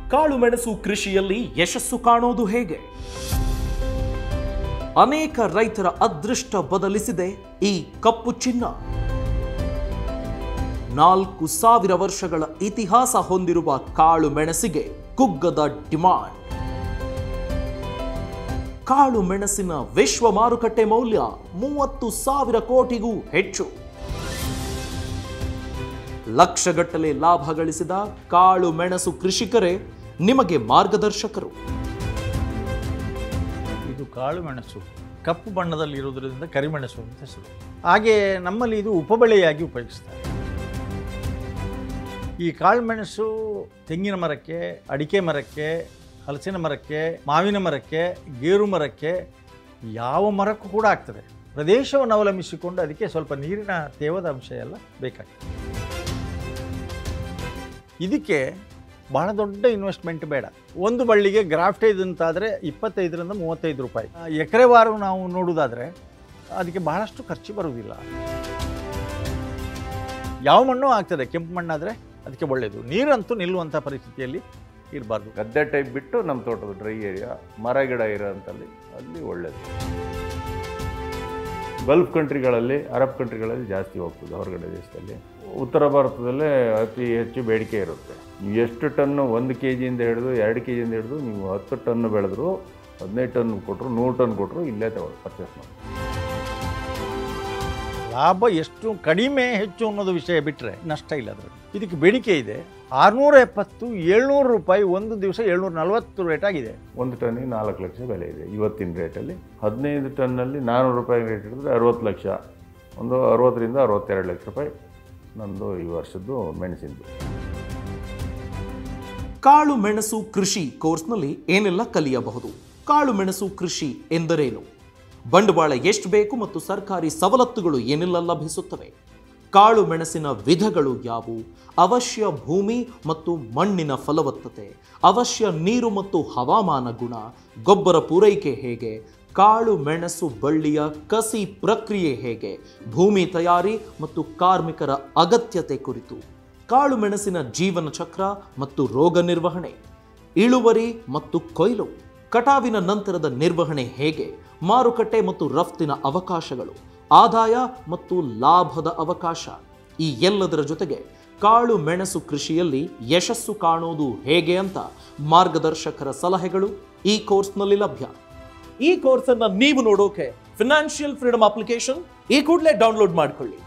ಕಾಳು ಮೆಣಸು ಕೃಷಿಯಲ್ಲಿ ಯಶಸ್ಸು ಕಾಣೋದು ಹೇಗೆ ಅನೇಕ ರೈತರ ಅದೃಷ್ಟ ಬದಲಿಸಿದೆ ಈ ಕಪ್ಪು ಚಿನ್ನ ನಾಲ್ಕು ಸಾವಿರ ವರ್ಷಗಳ ಇತಿಹಾಸ ಹೊಂದಿರುವ ಕಾಳು ಮೆಣಸಿಗೆ ಕುಗ್ಗದ ಡಿಮಾಂಡ್ ಕಾಳು ಮೆಣಸಿನ ವಿಶ್ವ ಮಾರುಕಟ್ಟೆ ಮೌಲ್ಯ ಮೂವತ್ತು ಸಾವಿರ ಕೋಟಿಗೂ ಹೆಚ್ಚು ಲಕ್ಷಗಟ್ಟಲೆ ಲಾಭ ಗಳಿಸಿದ ಕಾಳು ಮೆಣಸು ಕೃಷಿಕರೇ ನಿಮಗೆ ಮಾರ್ಗದರ್ಶಕರು ಇದು ಕಾಳು ಮೆಣಸು ಕಪ್ಪು ಬಣ್ಣದಲ್ಲಿ ಇರುವುದರಿಂದ ಕರಿಮೆಣಸು ಅಂತ ಹೆಸರು ಹಾಗೆ ನಮ್ಮಲ್ಲಿ ಇದು ಉಪಬೆಳೆಯಾಗಿ ಉಪಯೋಗಿಸ್ತಾರೆ ಈ ಕಾಳು ಮೆಣಸು ತೆಂಗಿನ ಮರಕ್ಕೆ ಅಡಿಕೆ ಮರಕ್ಕೆ ಹಲಸಿನ ಮರಕ್ಕೆ ಮಾವಿನ ಮರಕ್ಕೆ ಗೇರು ಮರಕ್ಕೆ ಯಾವ ಮರಕ್ಕೂ ಕೂಡ ಆಗ್ತದೆ ಪ್ರದೇಶವನ್ನು ಅವಲಂಬಿಸಿಕೊಂಡು ಅದಕ್ಕೆ ಸ್ವಲ್ಪ ನೀರಿನ ತೇವದ ಅಂಶ ಎಲ್ಲ ಬೇಕಾಗ್ತದೆ ಇದಕ್ಕೆ ಬಹಳ ದೊಡ್ಡ ಇನ್ವೆಸ್ಟ್ಮೆಂಟ್ ಬೇಡ ಒಂದು ಬಳ್ಳಿಗೆ ಗ್ರಾಫ್ಟೇಜ್ ಅಂತಾದರೆ ಇಪ್ಪತ್ತೈದರಿಂದ ಮೂವತ್ತೈದು ರೂಪಾಯಿ ಎಕರೆವಾರು ನಾವು ನೋಡುವುದಾದರೆ ಅದಕ್ಕೆ ಬಹಳಷ್ಟು ಖರ್ಚು ಬರುವುದಿಲ್ಲ ಯಾವ ಮಣ್ಣು ಆಗ್ತದೆ ಕೆಂಪು ಮಣ್ಣಾದರೆ ಅದಕ್ಕೆ ಒಳ್ಳೆಯದು ನೀರಂತೂ ನಿಲ್ಲುವಂಥ ಪರಿಸ್ಥಿತಿಯಲ್ಲಿ ಇರಬಾರ್ದು ಗದ್ದೆ ಟೈಪ್ ಬಿಟ್ಟು ನಮ್ಮ ತೋಟದ ಡ್ರೈ ಏರಿಯಾ ಮರ ಗಿಡ ಇರೋಂಥಲ್ಲಿ ಅಲ್ಲಿ ಒಳ್ಳೆಯದು ಗಲ್ಫ್ ಕಂಟ್ರಿಗಳಲ್ಲಿ ಅರಬ್ ಕಂಟ್ರಿಗಳಲ್ಲಿ ಜಾಸ್ತಿ ಹೋಗ್ತದೆ ಹೊರಗಡೆ ದೇಶದಲ್ಲಿ ಉತ್ತರ ಭಾರತದಲ್ಲೇ ಅತಿ ಹೆಚ್ಚು ಬೇಡಿಕೆ ಇರುತ್ತೆ ನೀವು ಎಷ್ಟು ಟನ್ನು ಒಂದು ಕೆ ಜಿಯಿಂದ ಹಿಡಿದು ಎರಡು ಕೆ ಜಿಯಿಂದ ಹಿಡಿದು ನೀವು ಹತ್ತು ಟನ್ ಬೆಳೆದ್ರು ಹದಿನೈದು ಟನ್ ಕೊಟ್ಟರು ನೂರು ಟನ್ ಕೊಟ್ಟರು ಇಲ್ಲೇ ತಗೊಳ್ಳಿ ಪರ್ಚೇಸ್ ಮಾಡಿ ಲಾಭ ಎಷ್ಟು ಕಡಿಮೆ ಹೆಚ್ಚು ಅನ್ನೋದು ವಿಷಯ ಬಿಟ್ಟರೆ ನಷ್ಟ ಇಲ್ಲ ಅದರಲ್ಲಿ ಇದಕ್ಕೆ ಬೇಡಿಕೆ ಇದೆ ಆರುನೂರ ಎಪ್ಪತ್ತು ಏಳ್ನೂರು ರೂಪಾಯಿ ಒಂದು ದಿವಸ ಏಳ್ನೂರ ನಲವತ್ತು ರೇಟ್ ಆಗಿದೆ ಒಂದು ಟನ್ನಿಗೆ ನಾಲ್ಕು ಲಕ್ಷ ಬೆಲೆ ಇದೆ ಇವತ್ತಿನ ರೇಟಲ್ಲಿ ಹದಿನೈದು ಟನ್ನಲ್ಲಿ ನಾನ್ನೂರು ರೂಪಾಯಿ ರೇಟ್ ಹಿಡಿದ್ರೆ ಅರವತ್ತು ಲಕ್ಷ ಒಂದು ಅರವತ್ತರಿಂದ ಅರವತ್ತೆರಡು ಲಕ್ಷ ರೂಪಾಯಿ ನಂದು ಈ ವರ್ಷದ್ದು ಮೆಣಸಿಂದು ಕಾಳು ಮೆಣಸು ಕೃಷಿ ಕೋರ್ಸ್ನಲ್ಲಿ ಏನೆಲ್ಲ ಕಲಿಯಬಹುದು ಕಾಳು ಮೆಣಸು ಕೃಷಿ ಎಂದರೇನು ಬಂಡವಾಳ ಎಷ್ಟು ಬೇಕು ಮತ್ತು ಸರ್ಕಾರಿ ಸವಲತ್ತುಗಳು ಏನೆಲ್ಲ ಲಭಿಸುತ್ತವೆ ಕಾಳು ಮೆಣಸಿನ ವಿಧಗಳು ಯಾವುವು ಅವಶ್ಯ ಭೂಮಿ ಮತ್ತು ಮಣ್ಣಿನ ಫಲವತ್ತತೆ ಅವಶ್ಯ ನೀರು ಮತ್ತು ಹವಾಮಾನ ಗುಣ ಗೊಬ್ಬರ ಪೂರೈಕೆ ಹೇಗೆ ಕಾಳು ಮೆಣಸು ಬಳ್ಳಿಯ ಕಸಿ ಪ್ರಕ್ರಿಯೆ ಹೇಗೆ ಭೂಮಿ ತಯಾರಿ ಮತ್ತು ಕಾರ್ಮಿಕರ ಅಗತ್ಯತೆ ಕುರಿತು ಕಾಳು ಮೆಣಸಿನ ಜೀವನ ಚಕ್ರ ಮತ್ತು ರೋಗ ನಿರ್ವಹಣೆ ಇಳುವರಿ ಮತ್ತು ಕೊಯ್ಲು ಕಟಾವಿನ ನಂತರದ ನಿರ್ವಹಣೆ ಹೇಗೆ ಮಾರುಕಟ್ಟೆ ಮತ್ತು ರಫ್ತಿನ ಅವಕಾಶಗಳು ಆದಾಯ ಮತ್ತು ಲಾಭದ ಅವಕಾಶ ಈ ಎಲ್ಲದರ ಜೊತೆಗೆ ಕಾಳು ಮೆಣಸು ಕೃಷಿಯಲ್ಲಿ ಯಶಸ್ಸು ಕಾಣುವುದು ಹೇಗೆ ಅಂತ ಮಾರ್ಗದರ್ಶಕರ ಸಲಹೆಗಳು ಈ ಕೋರ್ಸ್ನಲ್ಲಿ ಲಭ್ಯ ಈ ಕೋರ್ಸ್ ಅನ್ನ ನೀವು ನೋಡೋಕೆ ಫಿನಾನ್ಷಿಯಲ್ ಫ್ರೀಡಮ್ ಅಪ್ಲಿಕೇಶನ್ ಈ ಕೂಡಲೇ ಡೌನ್ಲೋಡ್ ಮಾಡ್ಕೊಳ್ಳಿ